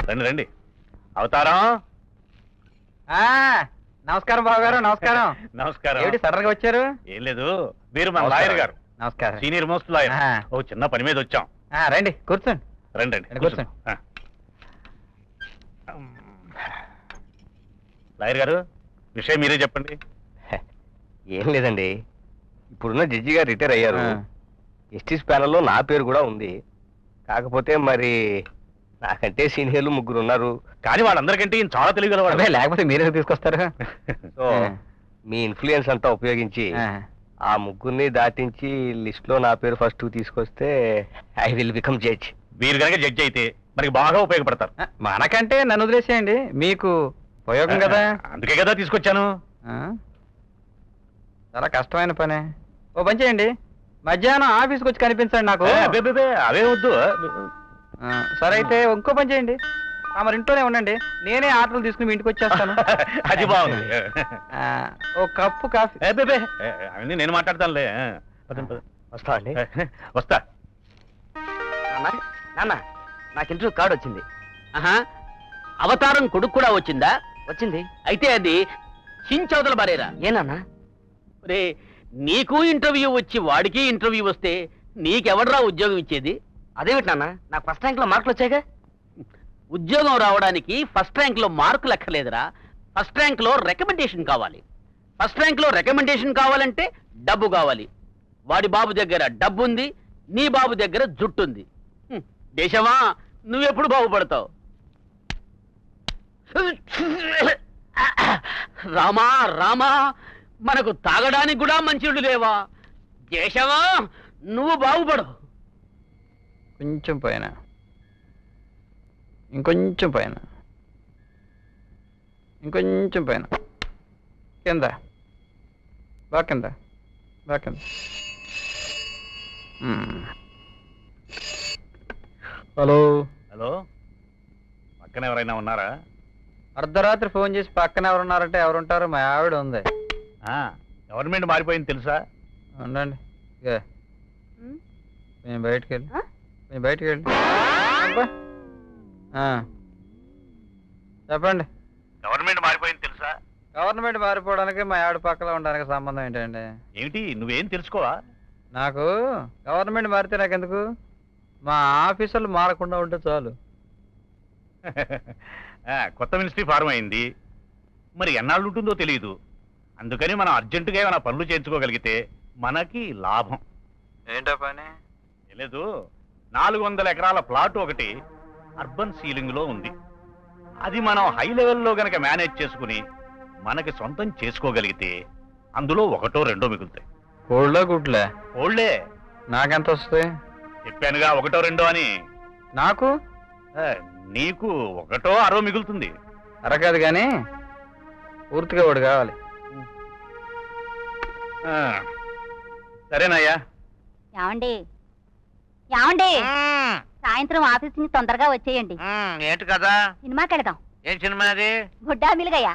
రండి రండి అవతారం ఆ, నమస్కారం బాబు గారు నమస్కారం నమస్కారం ఏమిటి సడన్ గా వచ్చారు ఏం లేదు మీరు మన నమస్కారం. లాయర్ గారు నమస్కారం సీనియర్ మోస్ట్ లాయర్ ఆ. ఓ చిన్న పని మీద వచ్చాం ఆ, రండి కూర్చోండి రండి రండి రండి, కూర్చోండి. ఆ. లాయర్ గారు విషయం మీరే చెప్పండి ఏం లేదండి ఇప్పుడున్న జడ్జి గారు రిటైర్ అయ్యారు ఆ. జస్టిస్ ప్యానల్లో నా పేరు కూడా ఉంది కాకపోతే మరి నాకంటే సీనియర్లు ముగ్గురు ఉన్నారు కానీ వాళ్ళందరికంటే ఈయన చాలా తెలియగలవాడు అబ్బే, లేకపోతే మీరే తీసుకొస్తారు సో మీ ఇన్ఫ్లుయెన్స్ అంతా ఉపయోగించి ఆ, ఆ ముగ్గురిని దాటించి లిస్ట్ లో నా పేరు ఫస్ట్ తీసుకొస్తే ఐ విల్ బికమ్ జడ్జ్ మీరు కనుక జడ్జి అయితే మనకి బాగా ఉపయోగపడతారు ఆ, మనకంటే నన్ను వదిలేసేయండి మీకు ఉపయోగం కదా అందుకే కదా తీసుకొచ్చాను ఆ? చాలా కష్టమైన పనే ఓ పని చేయండి మధ్యాహ్నం ఆఫీస్కి వచ్చి కనిపించండి నాకు ఏ, అబ్బే, అబ్బే, అబ్బే, అవే వద్దు ఆ, సరే అయితే ఇంకో పని చేయండి ఆ, మరి ఇంట్లోనే ఉండండి నేనే ఆటలు తీసుకుని మీ ఇంటికి వచ్చేస్తాను అది బాగుంది ఆ, ఓ కప్పు కాఫీ ఏ, అబ్బే, అబ్బే, ఏ, అవన్నీ నేను మాట్లాడతానులే ఆ, పదండి, పదండి. వస్తా అండి వస్తా నాన్న నాకు ఇంటర్వ్యూ కార్డు వచ్చింది ఆహా అవతారం కొడుకు కూడా వచ్చిందా వచ్చింది అయితే అది చించవతల బారేరా ఏనన్నా రే నీకు ఇంటర్వ్యూ వచ్చి వాడికి ఇంటర్వ్యూ వస్తే నీకెవడరా ఉద్యోగం ఇచ్చేది అదేమిటి నాన్న నాకు ఫస్ట్ ర్యాంక్ లో మార్కులు వచ్చాయిగా ఉద్యోగం రావడానికి ఫస్ట్ ర్యాంక్ లో మార్కులు ఎక్కర్లేదురా ఫస్ట్ ర్యాంక్ లో రికమెండేషన్ కావాలి ఫస్ట్ ర్యాంక్ లో రికమెండేషన్ కావాలంటే డబ్బు కావాలి వాడి బాబు దగ్గర డబ్బు ఉంది నీ బాబు దగ్గర జుట్టుంది హ్మ్, దేశమా నువ్వెప్పుడు బాగుపడతావు రామా రామా మనకు తాగడానికి కూడా మంచిళ్ళు లేవా దేశమా నువ్వు బాగుపడవు కొంచెం పైన ఇంకొంచెం పైన ఇంకొంచెం పైన కింద బాగా కింద బాగా కింద మ్మ్. హలో హలో పక్కన ఎవరైనా ఉన్నారా అర్ధరాత్రి ఫోన్ చేసి పక్కన ఎవరున్నారంటే ఎవరుంటారు మా ఆవిడ ఉంది ఆ, గవర్నమెంట్ మారిపోయింది తెలుసా ఉండండి ఇక నేను బయటికి వెళ్ళి నేను బయటికి వెళ్ళి అబ్బా. ఆ. చెప్పండి గవర్నమెంట్ మారిపోయింది తెలుసా గవర్నమెంట్ మారిపోవడానికి మా ఆవిడ పక్కన ఉండడానికి సంబంధం ఏంటండి ఏమిటి నువ్వేం తెలుసుకోవా నాకు గవర్నమెంట్ మారితే నాకెందుకు మా ఆఫీసర్లు మారకుండా ఉంటే చాలు ఆ, కొత్త మినిస్ట్రీ ఫార్మ్ అయింది మరి ఎన్నాళ్ళు ఉంటుందో తెలియదు అందుకని మనం అర్జెంటుగా ఏమైనా పనులు చేయించుకోగలిగితే మనకి లాభం ఏంటో పని ఏం లేదు నాలుగు వందల ఎకరాల ప్లాట్ ఒకటి అర్బన్ సీలింగ్ లో ఉంది అది మనం హై లెవెల్లో గనక మేనేజ్ చేసుకుని మనకి సొంతం చేసుకోగలిగితే అందులో ఒకటో రెండో మిగులుతాయి కోళ్ళో గుడ్లే ఓళ్లే నాకెంత వస్తాయి చెప్పానుగా ఒకటో రెండో అని నాకు ఆ, నీకు ఒకటో అరో మిగులుతుంది అరగదు కానీ పూర్తిగా ఒకటి కావాలి ఆ, సరేనయ్యా ఏమండి ఏమండి సాయంత్రం ఆఫీస్ నుంచి తొందరగా వచ్చేయండి ఏంటి కదా సినిమాకి వెళదాం ఏం సినిమా అది గుడ్డా మిలుగయ్యా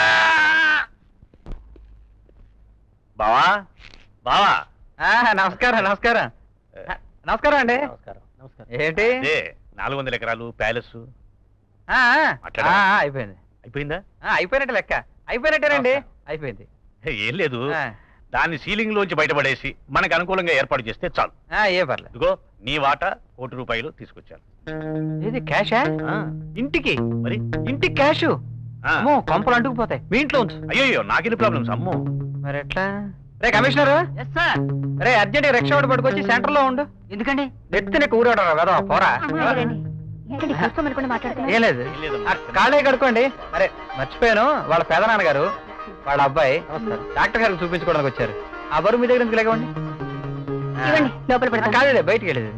బావా బావా ఆ, నమస్కారం నమస్కారం ఆ, నమస్కారం అండి నమస్కారం నమస్కారం ఏంటి అదే నాలుగు వందల ఎకరాలు ప్యాలెస్ ఆ, ఆ, మాట్లాడా? ఆ, ఆ, అయిపోయింది అయిపోయిందా ఆ, అయిపోయినట్టు లెక్క అయిపోయినట్టేనండి అయిపోయింది ఏం లేదు ఆ, దాన్ని సీలింగ్ లోంచి బయటపడేసి మనకు అనుకూలంగా ఏర్పాటు చేస్తే చాలు ఆ, ఏ పర్లేదు ఇదిగో నీ వాటా కోటి రూపాయలు తీసుకొచ్చాను ఇది క్యాషా ఆ, ఇంటికి మరి ఇంటికి క్యాష్ ఆ, అమ్మో కొంపలు అంటుకుపోతాయి మీ ఇంట్లో ఉంచు అయ్యో నాకెన్ని ప్రాబ్లమ్స్ అమ్మో మరి ఎట్లా రే కమిషనర్ ఎస్ సార్ రే అర్జెంట్ రిక్షా ఒకటి పట్టుకొచ్చి సెంటర్ లో ఉండు ఎందుకండి నెత్తిన కూరడరా కదా పోరా ఏంటండి కూర్చోమనుకుని మాట్లాడుతున్నా ఏం లేదు ఏం లేదమ్మా. ఆ, కాళ్ళే కడుక్కోండి అరే మర్చిపోయాను వాళ్ళ పెదనాన్నగారు వాళ్ళ అబ్బాయి డాక్టర్ గారికి చూపించుకోవడానికి వచ్చారు ఆ బరువు మీ దగ్గర ఎందుకు లేకండి ఇవ్వండి లోపల పెడతాను కాళ్ళే బయటికి వెళ్ళేది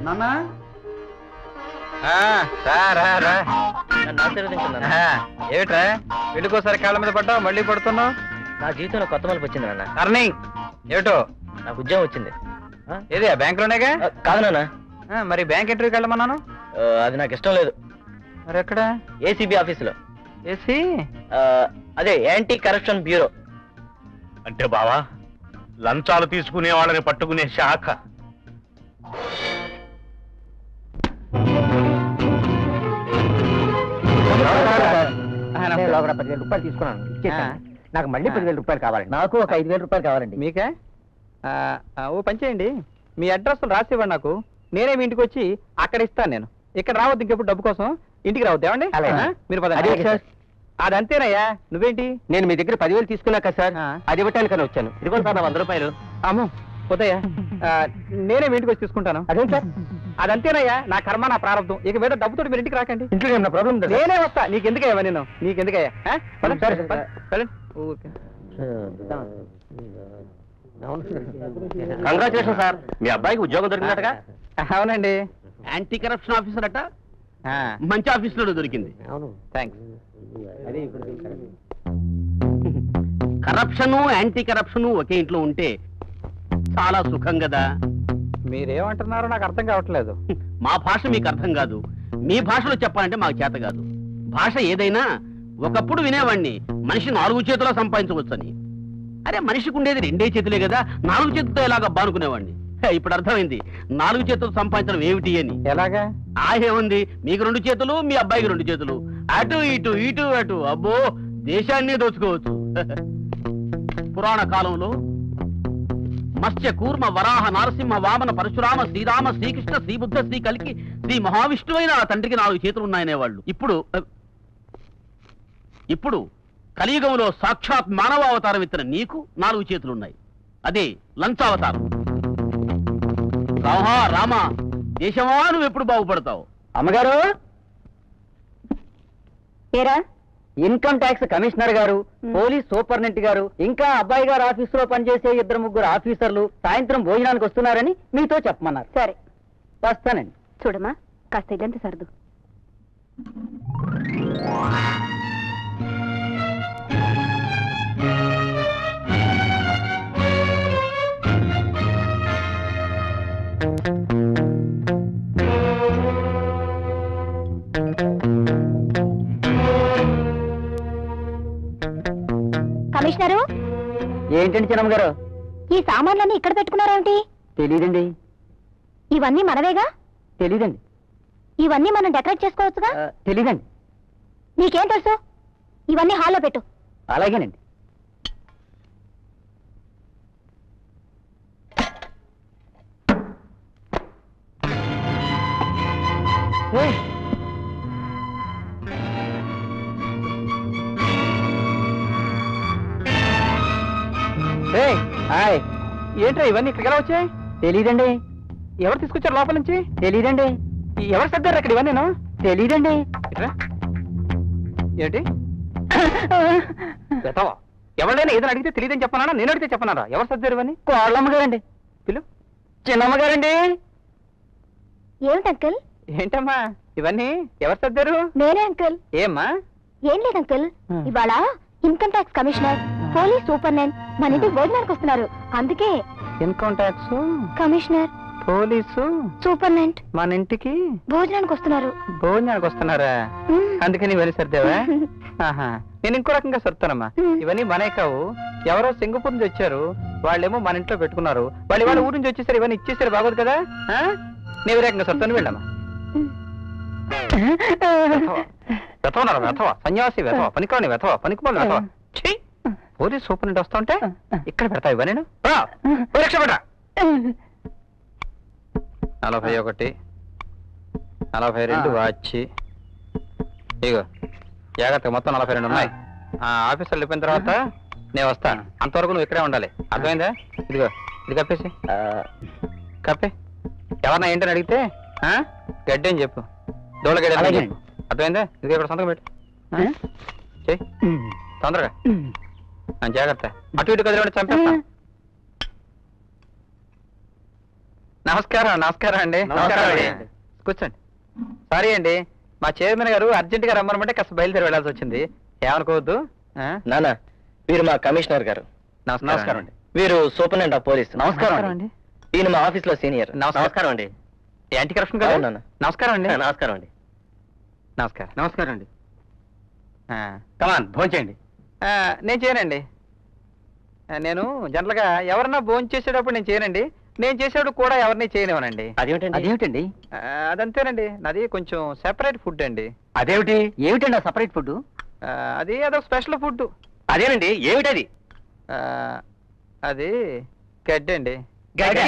ఆ, రా, రా, రా. ఆ, ఏమిట్రా పెళ్ళికోసారి కాళ్ళ మీద పడ్డావు మళ్ళీ పడుతున్నావు నా జీవితంలో కొత్త మలుపు వచ్చింది నాన్న టర్నింగ్ ఏమిటో నాకు ఉద్యోగం వచ్చింది ఏది ఆ బ్యాంకులోనేగా కాదు నాన్న ఆ, మరి బ్యాంక్ ఇంటర్వ్యూకి వెళ్ళమన్నాను అది నాకు ఇష్టం లేదు మరి ఎక్కడ ఏసీబీ ఆఫీసులో ఏసీ అదే యాంటీ కరప్షన్ బ్యూరో అంటే బావా లంచాలు తీసుకునే వాళ్ళని పట్టుకునే శాఖ ఆ, నమస్తే. నేను లోపల పదివేల రూపాయలు తీసుకున్నాను ఇచ్చేసాను ఆ. నాకు మళ్ళీ పదివేల రూపాయలు కావాలండి నాకు ఒక ఐదు వేల రూపాయలు కావాలండి మీకా ఆ, ఆ, ఓ పని చేయండి మీ అడ్రస్ రాసి ఇవ్వండి నాకు నేనే మీ ఇంటికి వచ్చి అక్కడ ఇస్తాను నేను ఇక్కడ రావద్దు ఇంకెప్పుడు డబ్బు కోసం ఇంటికి రావద్దు ఏమండి అలాగే. ఆ, మీరు పదండి. అదే సార్. అది అంతేనయ్యా నువ్వేంటి నేను మీ దగ్గర పదివేలు తీసుకున్నాక సార్ ఆ. అది ఇవ్వటానికని వచ్చాను ఇదిగోండి సార్ నా వంద రూపాయలు అమ్మో పోతాయా ఆ, నేనే మీ ఇంటికి వచ్చి తీసుకుంటాను అదేం సార్ అదంతేనయ్యా నా కర్మ నా ప్రారంభం ఇక మీద డబ్బుతో మీరు ఇంటికి రాకండి ఇంట్లో ఏమన్నా ప్రాబ్లం ఉందా సార్? నేనే వస్తా నీకు ఎందుకయ్యా నేను నీకు ఎందుకయ్యా ఆ? పదండి, సరే, పదండి, పదండి. ఊరికే. కంగ్రాచులేషన్ సార్ మీ అబ్బాయికి ఉద్యోగం దొరికినట్టుగా అవునండి యాంటీ కరప్షన్ ఆఫీసర్ అట ఆ, మంచి ఆఫీసులో దొరికింది థాంక్స్ కరప్షన్ యాంటీ కరప్షన్ ఒకే ఇంట్లో ఉంటే చాలా సుఖం కదా మీరేమంటున్నారో నాకు అర్థం కావట్లేదు మా భాష మీకు అర్థం కాదు మీ భాషలో చెప్పాలంటే మాకు చేత కాదు భాష ఏదైనా ఒకప్పుడు వినేవాడిని మనిషి నాలుగు చేతులా సంపాదించవచ్చని అరే మనిషికి ఉండేది రెండే చేతులే కదా నాలుగు చేతులతో ఎలాగ బానుకునేవాడిని హే, ఇప్పుడు అర్థమైంది నాలుగు చేతులు సంపాదించడం ఏమిటి అని ఎలాగా ఆ ఏముంది మీకు రెండు చేతులు మీ అబ్బాయికి రెండు చేతులు అటు ఇటు ఇటు అటు అబ్బో దేశాన్ని దోచుకోవచ్చు పురాణ కాలంలో మత్స్య కూర్మ వరాహ నరసింహ వామన పరశురామ శ్రీరామ శ్రీకృష్ణ శ్రీబుద్ధ శ్రీ కలికి శ్రీ మహావిష్ణువైన ఆ తండ్రికి నాలుగు చేతులు ఉన్నాయనేవాళ్ళు ఇప్పుడు ఇప్పుడు కలియుగంలో సాక్షాత్ మానవ అవతారం ఎత్తిన నీకు నాలుగు చేతులు ఉన్నాయి అదే లంచావతారం రామా రామా దేశమా నువ్వు ఎప్పుడు బాగుపడతావు అమ్మగారు ఏరా ఇన్కమ్ ట్యాక్స్ కమిషనర్ గారు పోలీస్ సూపరింటెండెంట్ గారు ఇంకా అబ్బాయి గారు ఆఫీసులో పనిచేసే ఇద్దరు ముగ్గురు ఆఫీసర్లు సాయంత్రం భోజనానికి వస్తున్నారని మీతో చెప్పమన్నారు సరే వస్తానండి చూడమ్మా కాస్త ఇదంతా సర్దు కమిషనరు ఏంటండి చిన్నమ్మ గారు ఈ సామాన్లన్నీ ఇక్కడ పెట్టుకున్నారేమిటి తెలీదండి ఇవన్నీ మనవేగా తెలీదండి ఇవన్నీ మనం డెకరేట్ చేసుకోవచ్చుగా ఆ, తెలీదండి నీకేం తెలుసు ఇవన్నీ హాల్లో పెట్టు అలాగేనండి ఏయ్, ఏయ్, హాయ్ ఏంట్రా ఇవన్నీ ఇక్కడికి ఎలా వచ్చాయి తెలీదండి ఎవరు తీసుకొచ్చారు లోపల నుంచి తెలీదండి ఎవరు సర్దారు అక్కడ ఇవన్నీ తెలీదండి ఇట్రా. ఏంటి వెతవా ఎవరైనా ఏదైనా అడిగితే తెలియదని చెప్పనానా నేను అడిగితే చెప్పనారా ఎవరు సర్దారు ఇవన్నీ కోళ్ళమ్మ గారండి పిలు చిన్నమ్మ గారండి ఏమిటి అంకుల్ ఏంటమ్మా ఇవన్నీ ఎవరు సర్దారు నేనే అంకుల్ ఏమ్మా ఏం లేదు అంకుల్ Hmm. ఇవాళ income tax commissioner police superintendent మన ఇంటికి భోజనానికి వస్తున్నారు అందుకే income tax commissioner police superintendent మన ఇంటికి భోజనానికి వస్తున్నారు భోజనానికి వస్తున్నారా Hmm. అందుకని ఇవన్నీ సర్దావా ఆహా నేను ఇంకో రకంగా సర్తానమ్మా Hmm. ఇవన్నీ మనే కావు ఎవరో సింగపూర్ నుంచి వచ్చారు వాళ్ళేమో మన ఇంట్లో పెట్టుకున్నారు వాళ్ళు ఇవాళ ఊరు నుంచి వచ్చేసారు ఇవన్నీ ఇచ్చేసారు బాగోదు కదా ఆ? నేను ఈ రకంగా సర్తాను వెళ్ళమ్మా వెతవన్నారు వెతవ సన్యాసి వెతవ పనికిరాని వెతవ పనికిపోని వెతవ ఛీ! పోలీస్ సూపర్ నుండి వస్తా ఉంటే ఇక్కడ పెడతావు ఇవన్నీ నేను పరీక్ష పెట్ట నలభై ఒకటి నలభై రెండు ఆ. వాచి ఇగో జాగ్రత్తగా మొత్తం నలభై రెండు ఉన్నాయి ఆ ఆఫీసర్లు వెళ్ళిపోయిన తర్వాత నేను వస్తా అంతవరకు నువ్వు ఇక్కడే ఉండాలి అర్థమైందా ఇదిగో ఇది కప్పేసి కప్పే ఎవరన్నా ఏంటని అడిగితే ఆ? గడ్డి అని చెప్పు దోళ గడ్డి అని అలాగే. చెప్పు అర్థమైందా ఇదిగో ఇక్కడ సంతకం పెట్టు ఆ? చెయ్యి తొందరగా ఆ, జాగ్రత్త అటు ఇటు కదిలి చంపేస్తా నమస్కారం నమస్కారం అండి నమస్కారం అండి. కూర్చోండి సారీ అండి మా చైర్మన్ గారు అర్జెంట్ గా రమ్మనమంటే కాస్త బయలుదేరి వెళ్ళాల్సి వచ్చింది ఏమనుకోవద్దు ఆ? నాన్న వీరు మా కమిషనర్ గారు నమస్కారం అండి వీరు సూపరింటెండెంట్ ఆఫ్ పోలీస్ నమస్కారం అండి ఈయన మా ఆఫీస్ లో సీనియర్ నమస్కారం. అండి యాంటీ కరప్షన్ కదా అవును నాన్న. నమస్కారం అండి నమస్కారం అండి నమస్కారం నమస్కారం అండి కమాన్ భోజనం చేయండి నేను చేయనండి ఆ, నేను జనరల్గా ఎవరన్నా భోజనం చేసేటప్పుడు నేను చేయనండి నేను చేసేవాడు కూడా ఎవరిని చేయనివ్వనండి అదేమిటండి అదేమిటండి ఆ, అదంతేనండి నాది కొంచెం సెపరేట్ ఫుడ్ అండి అదేమిటి ఏమిటండి ఆ సపరేట్ ఫుడ్ ఆ, అది అదొక స్పెషల్ ఫుడ్ అదేనండి ఏమిటది అది గడ్డి అండి గడ్డి.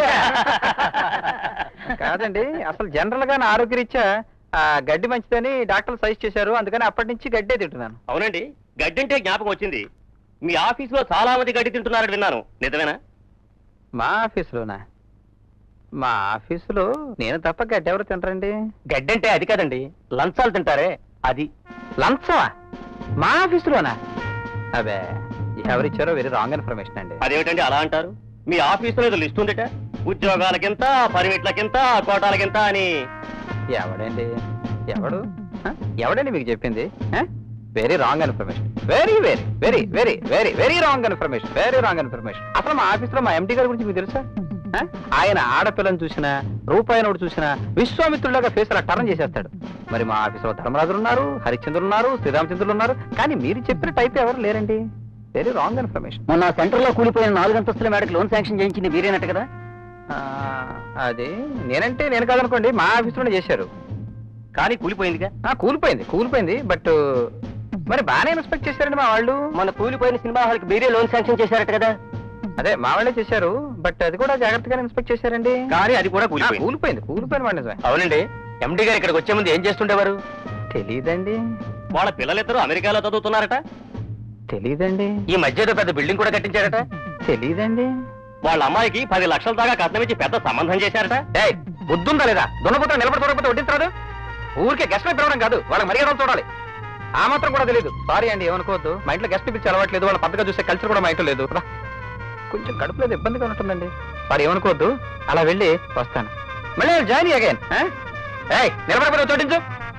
కాదండి అసలు జనరల్ గా నా ఆరోగ్యరీత్యా ఆ, గడ్డి మంచిదని డాక్టర్లు సజెస్ట్ చేశారు అందుకని అప్పటి నుంచి గడ్డే తింటున్నాను అవునండి గడ్డంటే జ్ఞాపకం వచ్చింది మీ ఆఫీసులో చాలా మంది గడ్డి తింటున్నారని విన్నాను నిజమేనా మా ఆఫీసులోనా మా ఆఫీసులో నేను తప్ప గడ్డి ఎవరు తింటారండి గడ్డంటే అది కాదండి లంచాలు తింటారే అది లంచమా మా ఆఫీసులోనా అబే ఎవరిచ్చారో వెరీ రాంగ్ ఇన్ఫర్మేషన్ అండి అదేమిటండి అలా అంటారు మీ ఆఫీసులో ఏదో లిస్ట్ ఉందిట ఉద్యోగాలకింత పర్మిట్లకింత కోటాలకింత అని ఎవడండి ఎవడు హ? ఎవడండి మీకు చెప్పింది very wrong information very very very very very very wrong information very wrong information అసలు మా ఆఫీస్లో మా ఎండి గారి గురించి మీకు తెలుసా హ? ఆయన ఆడపిల్లని చూసినా రూపాయి నోటు చూసినా విశ్వామిత్రులాగా ఫేస్ అలా టర్న్ చేసేస్తాడు మరి మా ఆఫీసులో ధర్మరాజులు ఉన్నారు హరిశ్చంద్రులు ఉన్నారు శ్రీరామచంద్రులు ఉన్నారు కానీ మీరు చెప్పిన టైప్ ఎవరు లేరండి వెరీ రాంగ్ ఇన్ఫర్మేషన్ మొన్న సెంటర్ లో కూలిపోయిన నాలుగు అంతస్తుల మేడకి లోన్ శాంక్షన్ చేయించింది మీరేనట్టు కదా అది నేనంటే నేను కాదనుకోండి మా ఆఫీసులోనే చేశారు కానీ కూలిపోయిందిగా ఆ, కూలిపోయింది కూలిపోయింది బట్ మరి బాగానే ఇన్స్పెక్ట్ చేశారండి మా వాళ్ళు మన కూలిపోయిన సినిమా హాల్కి మీరే లోన్ శాంక్షన్ చేశారట కదా అదే మా వాళ్ళే చేశారు బట్ అది కూడా జాగ్రత్తగా ఇన్స్పెక్ట్ చేశారండి కానీ అది కూడా ఆ, కూలిపోయింది కూలిపోయింది కూలిపోయిన వాడి నిజమే అవునండి ఎండి గారు ఇక్కడికి వచ్చే ముందు ఏం చేస్తుండేవారు తెలీదండి వాళ్ళ పిల్లలిద్దరూ అమెరికాలో చదువుతున్నారట తెలీదండి ఈ మధ్య ఏదో పెద్ద బిల్డింగ్ కూడా కట్టించారట తెలీదండి వాళ్ళ అమ్మాయికి పది లక్షల దాకా కట్నం ఇచ్చి పెద్ద సంబంధం చేశారట ఏయ్ బుద్ధుందా లేదా దున్నపోతా నిలబడి చూడకపోతే వడ్డించరాదు ఊరికే గెస్ట్ పిలవడం కాదు వాళ్ళకి మర్యాదలు చూడాలి ఆ మాత్రం కూడా తెలియదు సారీ అండి ఏమనుకోవద్దు మా ఇంట్లో గెస్ట్ పిలిచి అలవాట్లేదు వాళ్ళ పద్ధతిగా చూసే కల్చర్ కూడా మా ఇంట్లో లేదు రా. కొంచెం కడుపు లేదు ఇబ్బందిగా ఉంటుందండి సారీ ఏమనుకోవద్దు అలా వెళ్ళి వస్తాను మళ్ళీ జాయిన్ అగైన్ ఏయ్ నిలబడిపోయి చోటించు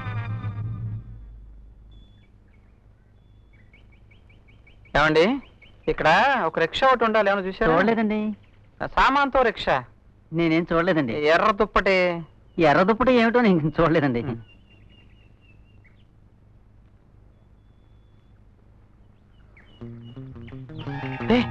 ఏమండి ఇక్కడ ఒక రిక్షా ఒకటి ఉండాలి ఏమైనా చూసారా చూడలేదండి సామాన్తో రిక్షా నేనేం చూడలేదండి ఎర్ర దుప్పటి ఎర్ర దుప్పటి ఏమిటో నేను చూడలేదండి ఏయ్,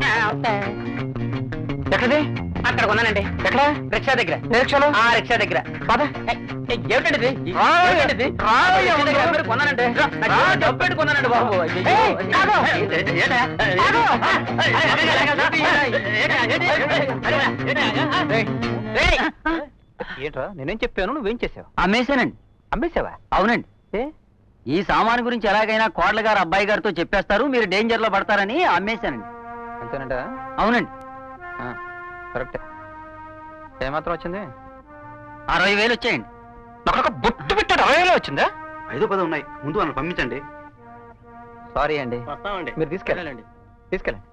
ఎక్కడిది అక్కడ కొన్నానండి ఎక్కడ రిక్షా దగ్గర ఏ రిక్షాలో ఆ రిక్షా దగ్గర పద. ఏమిటండి ఇది? రా, ఏమిటండి ఇది? రా, రిక్షా దగ్గర ఎవరు? అందరూ కొన్నానండి రా, నాకు రా, డబ్బు పెట్టి కొన్నానండి బాబు అయ్యయ్యో. ఏయ్, ఆగు. ఏంటా? ఆగు. ఏయ్, ఏయ్. ఏంట్రా నేనేం చెప్పాను నువ్వేం చేసావు అమ్మేశానండి అమ్మేసావా అవునండి ఏ ఈ సామాను గురించి ఎలాగైనా కోట్ల గారు అబ్బాయి గారితో చెప్పేస్తారు మీరు డేంజర్ లో పడతారని అమ్మేశానండి అంతేనంట అవునండి కరెక్ట్ ఏమాత్రం వచ్చింది అరవై వేలు వచ్చాయండి నాకు ఒక బొట్టు పెట్టాడు అరవై వేలు వచ్చిందా ఐదో పదో ఉన్నాయి ముందు వాళ్ళని పంపించండి సారీ అండి వస్తామండి మీరు తీసుకెళ్ళండి తీసుకెళ్ళండి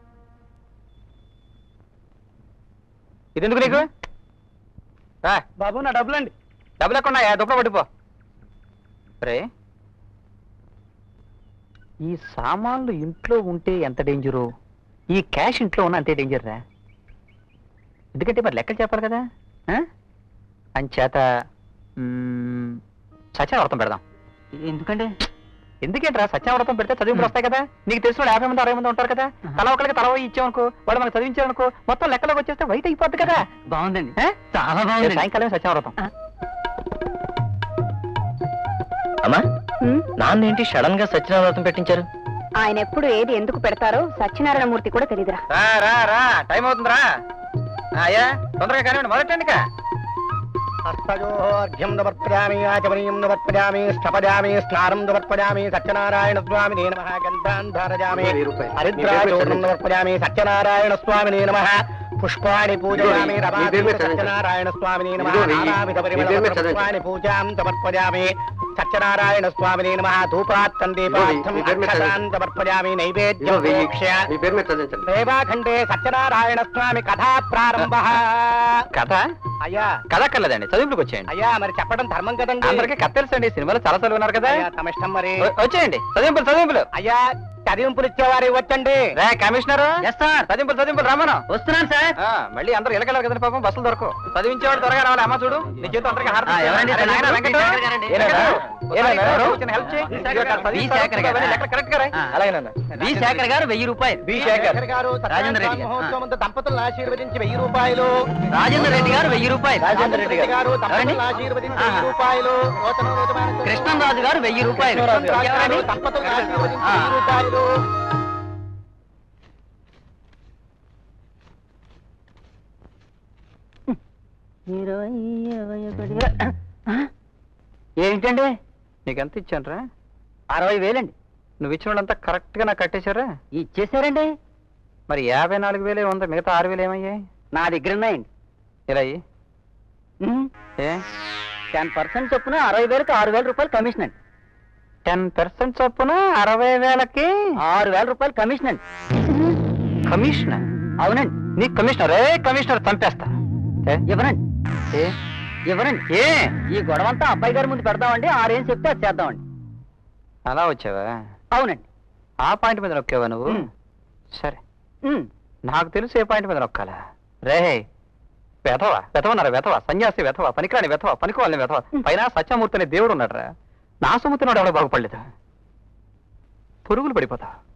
ఇది ఎందుకు నీకు రా, బాబు నా డబ్బులండి డబ్బులు ఎక్కడ ఉన్నాయా దుప్ప పడిపో రే ఈ సామాన్లు ఇంట్లో ఉంటే ఎంత డేంజరు ఈ క్యాష్ ఇంట్లో ఉన్న అంతే డేంజర్ రా ఎందుకంటే మరి లెక్కలు చెప్పాలి కదా ఆ? అంచేత మ్మ్, సత్యావ్రతం పెడదాం ఎందుకంటే ఎందుకేంట్రా సత్యావ్రతం పెడితే చదివింపులు వస్తాయి కదా నీకు తెలిసిన వాళ్ళు యాభై మంది అరవై మంది ఉంటారు కదా తల ఒకరికి తల పోయి ఇచ్చామనుకో వాడు మనకు చదివించారనుకో మొత్తం లెక్కలోకి వచ్చేస్తే వైట్ అయిపోద్ది కదా బాగుందండి ఆ? చాలా రేపు బాగుంది సాయంకాలం సత్యావ్రతం అమ్మా నాన్న ఏంటి సడన్ గా సత్యనారాయణ పెట్టించారు ఆయన ఎప్పుడు ఏది ఎందుకు పెడతారో సత్యనారాయణ మూర్తి కూడా తెలియదురా రా రా రా టైం అవుతుందిరా ఆ, అయ్యా తొందరగా కానివ్వండి మొదటండి ఇక. హస్తయోర్ఘ్యం నవర్పజామి ఆచమనీయం నవర్పజామి స్థపజామి స్నానం నవర్పజామి సత్యనారాయణ స్వామినే నమ గంధాన్ ధారజామి వెయ్యి రూపాయలు. హరిద్రాచూర్ణం నవర్పజామి సత్యనారాయణ స్వామినే నమ పుష్పాణి పూజయామి ఇదిగో, మీ పేరు మీద చదవండి. సత్యనారాయణ స్వామినే నమ ఇదిగో వెయ్యి. నానావిధ మీ పేరు మీద చదవండి. పుష్పాణి పూజాం సమర్పజామి సత్యనారాయణ స్వామినే నమ ధూపాత్తం దీపార్థం మీ పేరు మీద చదవండి. అక్షతాన్ సమర్పజామి ఇదిగో నైవేద్యం వెయ్యి. ప్రేక్ష్య మీ పేరు మీద చదివించండి సేవాఖండే సత్యనారాయణ స్వామి కథా ప్రారంభ కథ అయ్యా కథ అక్కర్లేదండి చదివింపులకు వచ్చేయండి అయ్యా మరి చెప్పడం ధర్మం కదండి అందరికీ కథ తెలుసండి సినిమాలో చాలా చదివి ఉన్నారు కదా అయ్యా తమ ఇష్టం మరి వ- వచ్చేయండి చదివింపులు చదివింపులు అయ్యా చదివింపులు ఇచ్చేవారు ఇవ్వచ్చండి రే కమిషనర్ ఎస్ సార్ చదింపులు చదింపులు రమ్మను వస్తున్నాను సార్ ఆ, మళ్ళీ అందరూ ఇళ్ళకెళ్ళారు కదండి పాపం బస్సులు దొరకవు చదివించేవాడు త్వరగా రావాలి అమ్మ చూడు నీ చేతి అందరికీ హారతి ఆ, ఎవరండి? అరే, నాయనా, వెంకట వెంకట. శేఖర్ గారండి. ఏనాయనా? ఏనాయనా? ఎవరు? కొంచెం help చేయి. వి. ఇదిగో ఇక్కడ వి. చదివిస్తారు. శేఖర్ గారు. అవన్నీ లెక్కలు correct గా రాయి. ఆ. అలాగేనన్నా. వి శేఖర్ గారు వెయ్యి రూపాయలు వి. శేఖర్. గారు రాజేంద్ర రెడ్డి గారు. మహోత్సవం దంపతులను ఆశీర్వదించి వెయ్యి రూపాయలు రాజేంద్ర రెడ్డి గారు వెయ్యి రూపాయలు రాజేంద్ర రెడ్డి గారు. గారు ఎవరండి? దంపతులను ఆశీర్వదించి ఆహా. వెయ్యి రూపాయలు నూతన రోజు కృష్ణంరాజు గారు వెయ్యి రూపాయలు ఎవరండి? దంపతులను ఆశీర్వదించి ఆ. వెయ్యి రూపాయలు ఇరవై ఇరవై ఒకటి ఆ? ఏంటండి నీకెంత ఇచ్చాను రా అరవై వేలండి నువ్వు ఇచ్చిన వాళ్ళంతా కరెక్ట్ గా నాకు కట్టేశారా ఇచ్చేసారండి మరి యాభై నాలుగు వేలే ఉంది మిగతా ఆరు వేలు ఏమయ్యాయి నా దగ్గర ఉన్నాయండి ఇలా అయ్యి ఏ టెన్ పర్సెంట్ చొప్పున అరవై వేలకు ఆరు వేల రూపాయలు కమిషన్ అండి టెన్ పర్సెంట్ చొప్పున అరవై వేలకి ఆరు వేల రూపాయలు కమిషన్ అండి కమిషన్ అవునండి నీ కమిషనర్ ఏ కమిషనర్ చంపేస్తా ఏ? ఇవ్వనండి ఏ ఇవ్వనండి ఏ ఈ గొడవంతా అబ్బాయి గారి ముందు పెడదామండి ఆరేం చెప్తే అది చేద్దామండి అలా వచ్చావా అవునండి ఆ పాయింట్ మీద నొక్కావా నువ్వు ఉమ్. సరే ఉమ్. నాకు తెలుసు ఏ పాయింట్ మీద నొక్కాలా రే వెధవా వెధవన్నారా వెధవా సన్యాసి వెధవా పనికిరాని వెధవా పనికివాళ్ళని వెధవా పైన సత్యమూర్తి అనే దేవుడు ఉన్నాడు నా సొమ్ము తిన్నాడు ఎవడో బాగుపడలేదు పురుగులు పడిపోతా